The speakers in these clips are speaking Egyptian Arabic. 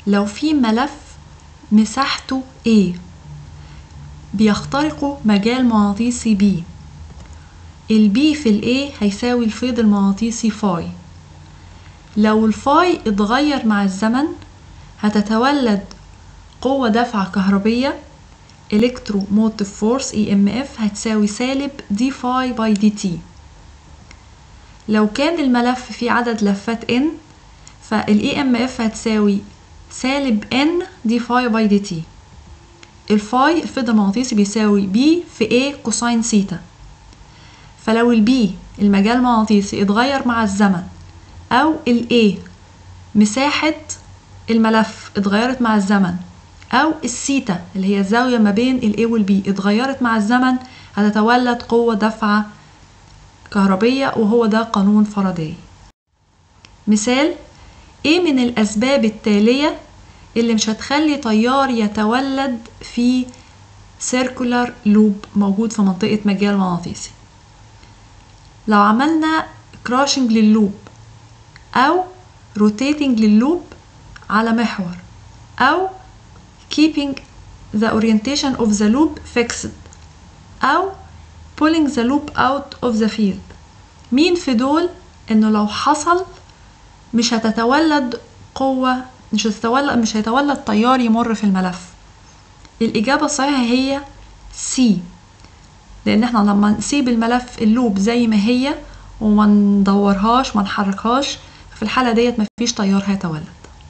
لو في ملف مساحته A بيخترقه مجال مغناطيسي B البي في الاي هيساوي الفيض المغناطيسي فاي لو الفاي اتغير مع الزمن هتتولد قوة دفعة كهربية electromotive force EMF هتساوي سالب دي فاي باي دي تي لو كان الملف فيه عدد لفات n فال EMF هتساوي سالب n دي فاي باي دي تي الفاي الفيض المغناطيسي بيساوي b في a كوساين سيتا فلو البي المجال المغناطيسي اتغير مع الزمن أو الA مساحة الملف اتغيرت مع الزمن أو السيتا اللي هي الزاوية ما بين ال A وال B اتغيرت مع الزمن هتتولد قوة دفعة كهربية وهو ده قانون فاراداي مثال ايه من الأسباب التالية اللي مش هتخلي تيار يتولد في سيركولار لوب موجود في منطقة مجال مغناطيسي لو عملنا كراشنج لللوب أو روتيتنج لللوب على محور أو keeping the orientation of the loop fixed أو pulling the loop out of the field مين في دول إنه لو حصل مش هتتولد قوة مش هتتولد مش هيتولد تيار يمر في الملف الإجابة الصحيحة هي C لأن احنا لما نسيب الملف اللوب زي ما هي وما ندورهاش ما نحركهاش في الحالة ديت مفيش تيار هيتولد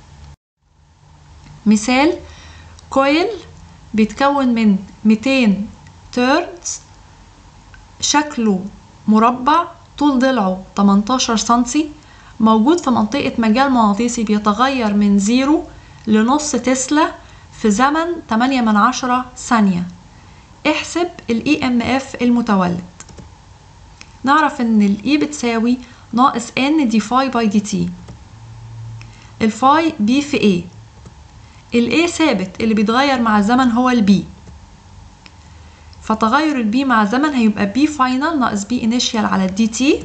مثال كويل بيتكون من 200 تيرنز شكله مربع طول ضلعه 18 سنتي موجود في منطقة مجال مغناطيسي بيتغير من زيرو لنص تسلا في زمن 8 من عشرة ثانية احسب ال EMF المتولد نعرف ان ال E بتساوي ناقص N دي فاي باي دي تي الفاي B في A ال A ثابت اللي بيتغير مع الزمن هو ال B فتغير ال B مع الزمن هيبقى B فاينل ناقص B initial على الدي تي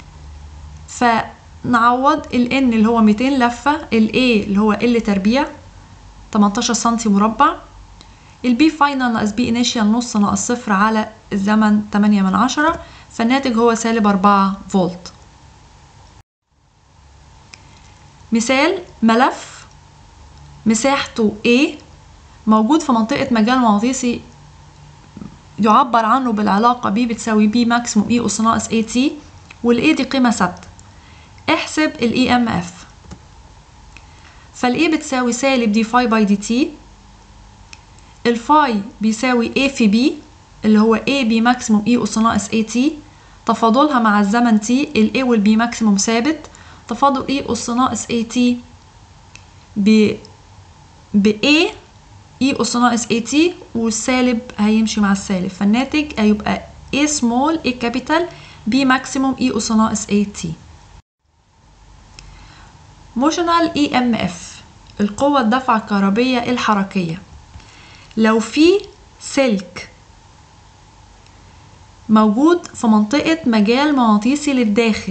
فنعوض ال N اللي هو 200 لفة ال A اللي هو L تربيع 18 سنتي مربع البي فاينل ناقص بي انيشيال نص ناقص صفر على الزمن 8 من عشرة فالناتج هو سالب 4 فولت مثال ملف مساحته A موجود في منطقة مجال مغناطيسي يعبر عنه بالعلاقة B بتساوي B ماكسيموم E أس ناقص AT وال A دي قيمة ثابتة احسب ال EMF فال A بتساوي سالب دي فاي باي دي تي الفاي بيساوي A في B اللي هو A B ماكسيموم E أس ناقص AT تفاضلها مع الزمن T ال A وال B ماكسيموم ثابت تفاضل E أس ناقص AT ب ب A E أس ناقص AT والسالب هيمشي مع السالب فالناتج هيبقى A small A capital B ماكسيموم E أس ناقص AT موشنال EMF القوة الدفع الكهربية الحركية لو في سلك موجود في منطقة مجال مغناطيسي للداخل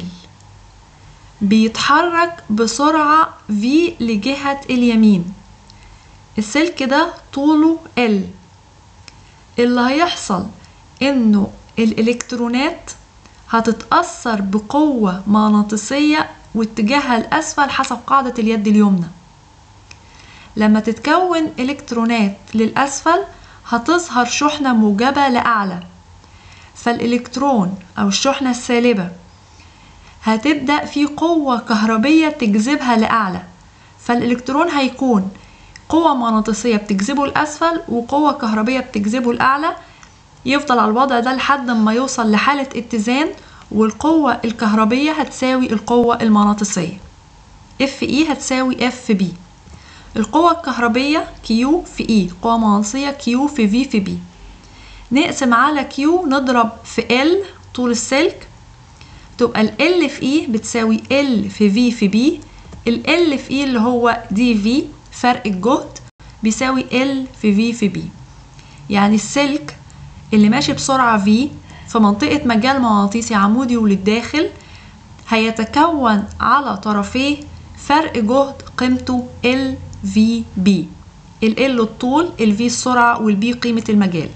بيتحرك بسرعة V لجهة اليمين السلك ده طوله L اللي هيحصل انه الالكترونات هتتأثر بقوة مغناطيسية واتجاهها الأسفل حسب قاعدة اليد اليمنى لما تتكون إلكترونات للأسفل هتظهر شحنة موجبة لأعلى فالإلكترون أو الشحنة السالبة هتبدأ في قوة كهربية تجذبها لأعلى فالإلكترون هيكون قوة مغناطيسية بتجذبه لأسفل وقوة كهربية بتجذبه لأعلى يفضل على الوضع ده لحد ما يوصل لحالة اتزان والقوة الكهربية هتساوي القوة المغناطيسية اف اي هتساوي اف بي القوة الكهربية كيو في اي قوة مغناطيسية كيو في في في بي نقسم على كيو نضرب في ال طول السلك تبقى ال ال في اي بتساوي ال في في في بي ال ال في اي اللي هو دي في فرق الجهد بيساوي ال في في في بي يعني السلك اللي ماشي بسرعة في في منطقة مجال مغناطيسي عمودي وللداخل هيتكون على طرفيه فرق جهد قيمته ال في بي ال L الطول ال V السرعة وال B قيمة المجال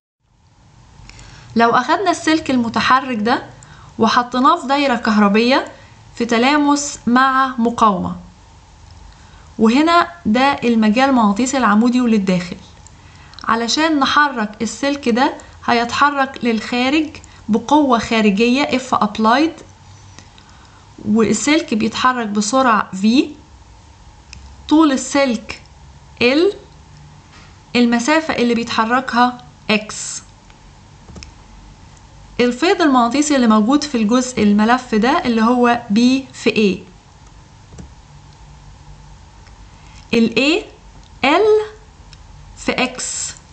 لو أخدنا السلك المتحرك ده وحطيناه في دايرة كهربية في تلامس مع مقاومة وهنا ده المجال المغناطيسي العمودي وللداخل علشان نحرك السلك ده هيتحرك للخارج بقوة خارجية F applied والسلك بيتحرك بسرعة V طول السلك L المسافة اللي بيتحركها X الفيض المغناطيسي اللي موجود في الجزء الملف ده اللي هو B في A ال A L في X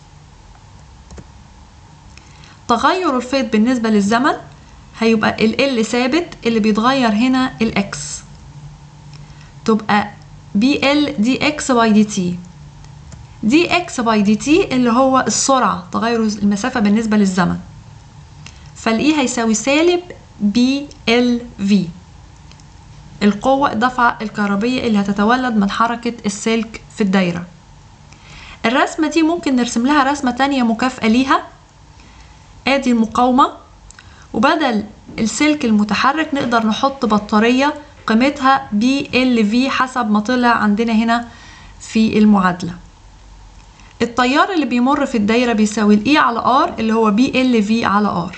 تغير الفيض بالنسبة للزمن هيبقى ال L ثابت اللي بيتغير هنا ال X تبقى BL dx by dt dx by dt اللي هو السرعة تغير المسافة بالنسبة للزمن فالإي هيساوي سالب بي ال في القوة الدفعة الكهربية اللي هتتولد من حركة السلك في الدايرة الرسمة دي ممكن نرسم لها رسمة تانية مكافئة ليها ادي المقاومة وبدل السلك المتحرك نقدر نحط بطارية قيمتها بي ال في حسب ما طلع عندنا هنا في المعادلة التيار اللي بيمر في الدايرة بيساوي الاي على ار اللي هو بي ال في على ار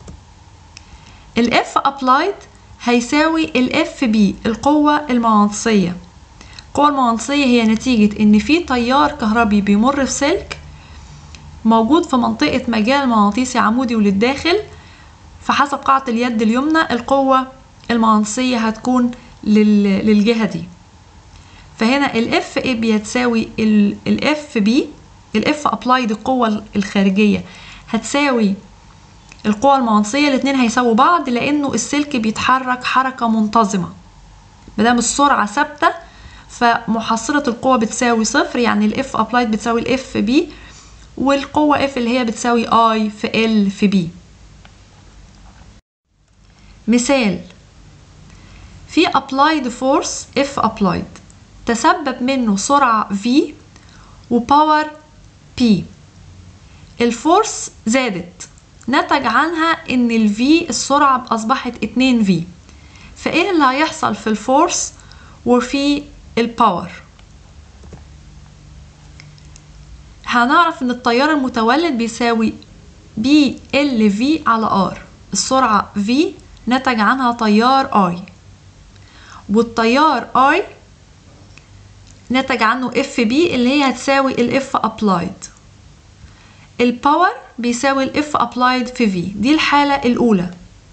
الاف ابلايد هيساوي الاف بي القوة المغناطيسية القوة المغناطيسية هي نتيجة ان في تيار كهربي بيمر في سلك موجود في منطقة مجال مغناطيسي عمودي وللداخل فحسب قاعدة اليد اليمنى القوة المغناطيسية هتكون للجهة دي فهنا الاف اي بيتساوي الاف بي الاف ابلايد القوة الخارجية هتساوي القوى المغناطيسية الاتنين هيساووا بعض لأنه السلك بيتحرك حركة منتظمة مادام السرعة ثابتة فمحصلة القوة بتساوي صفر يعني الاف ابلايد بتساوي الاف بي والقوة اف اللي هي بتساوي اي في ال في بي مثال في applied force F applied تسبب منه سرعة V وباور P الفورس زادت نتج عنها ان ال V السرعة اصبحت 2 V فايه اللي هيحصل في الفورس وفي الباور هنعرف ان التيار المتولد بيساوي بي ال في على ار السرعة V نتج عنها تيار I والتيار I نتج عنه اف بي اللي هي هتساوي الاف ابلايد الباور بيساوي الاف ابلايد في في دي الحالة الأولى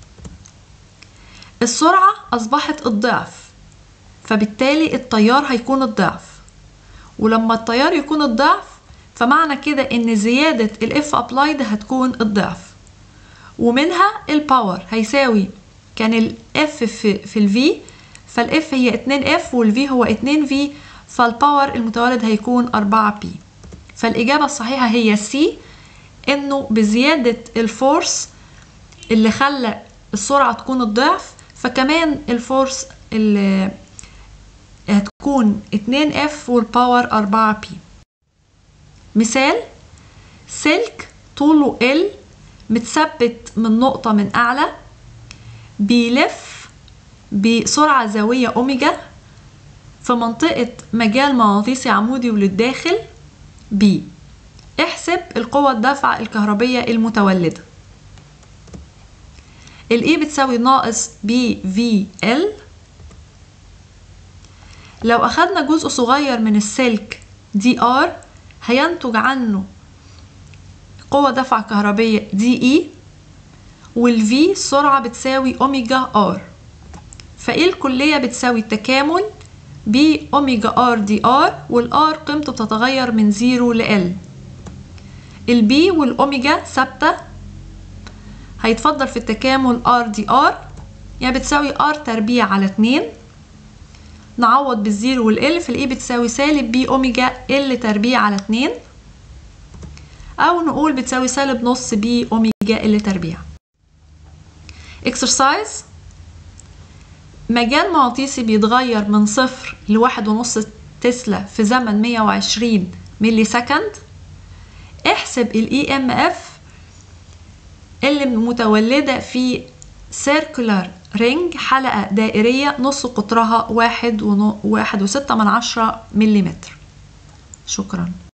السرعة أصبحت الضعف فبالتالي التيار هيكون الضعف ولما التيار يكون الضعف فمعنى كده ان زيادة الاف ابلايد هتكون الضعف ومنها الباور هيساوي كان الاف في, في الفي فالاف هي 2 اف والفي هو 2 في فالباور المتولد هيكون 4 بي فالإجابة الصحيحة هي سي إنه بزيادة الفورس اللي خلى السرعة تكون الضعف فكمان الفورس اللي هتكون 2 اف والباور 4 بي مثال سلك طوله ال متثبت من نقطة من أعلى بيلف بسرعة زاوية أوميجا في منطقة مجال مغناطيسي عمودي وللداخل B احسب القوة الدفع الكهربية المتولدة ال E بتساوي ناقص بي في ال لو أخدنا جزء صغير من السلك دي ار هينتج عنه قوة دفع كهربية دي اي والفي السرعة بتساوي أوميجا ار فإيه الكلية بتساوي التكامل ب أوميجا ار دي ار والار قيمته بتتغير من زيرو ل ال البي والأوميجا ثابتة هيتفضل في التكامل ار دي ار يعني بتساوي ار تربيع على اتنين نعوض بالزيرو والال في الاي بتساوي سالب بي أوميجا ال تربيع على اتنين أو نقول بتساوي سالب نص بي أوميجا ال تربيع exercise مجال مغناطيسي بيتغير من صفر لواحد ونص تسلا في زمن 120 ملي سكند احسب الاي ام اف اللي متولدة في سيركولار رينج حلقة دائرية نص قطرها واحد, ونو واحد وستة من عشرة مليمتر شكراً